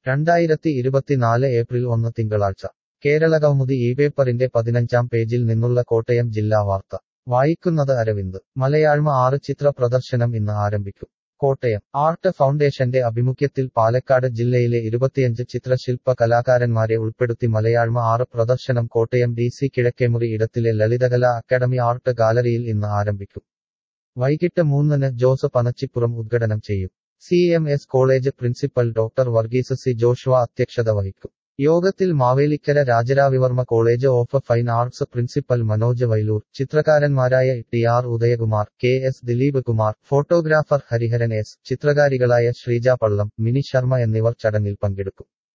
രണ്ടായിരത്തി ഇരുപത്തിനാല് ഏപ്രിൽ ഒന്ന് തിങ്കളാഴ്ച കേരളകൗമുദി ഈ പേപ്പറിന്റെ പതിനഞ്ചാം പേജിൽ നിന്നുള്ള കോട്ടയം ജില്ലാ വാർത്ത വായിക്കുന്നത് അരവിന്ദ് മലയാഴ്മ ആറ് ചിത്ര പ്രദർശനം ഇന്ന് ആരംഭിക്കും കോട്ടയം ആർട്ട് ഫൗണ്ടേഷന്റെ ആഭിമുഖ്യത്തിൽ പാലക്കാട് ജില്ലയിലെ ഇരുപത്തിയഞ്ച് ചിത്രശില്പ കലാകാരന്മാരെ ഉൾപ്പെടുത്തി മലയാഴ്മ ആറ് പ്രദർശനം കോട്ടയം ഡി സി കിഴക്കേമുറി ഇടത്തിലെ ലളിതകലാ അക്കാദമി ആർട്ട് ഗാലറിയിൽ ഇന്ന് ആരംഭിക്കും വൈകിട്ട് മൂന്നിന് ജോസ് പനച്ചിപ്പുറം ഉദ്ഘാടനം ചെയ്യും C M S college principal doctor Varghese C Joshua അധ്യക്ഷത വഹിക്കും യോഗത്തിൽ Mavelikkara Raja Ravi Varma college of fine arts principal Manoj Vailoor ചിത്രകാരന്മാരായ T R Udayakumar K S Dileep Kumar photographer Hariharan S ചിത്രകാരികളായ ശ്രീജ പള്ളം മിനി ശർമ്മ എന്നിവർ ചടങ്ങിൽ പങ്കെടുക്കും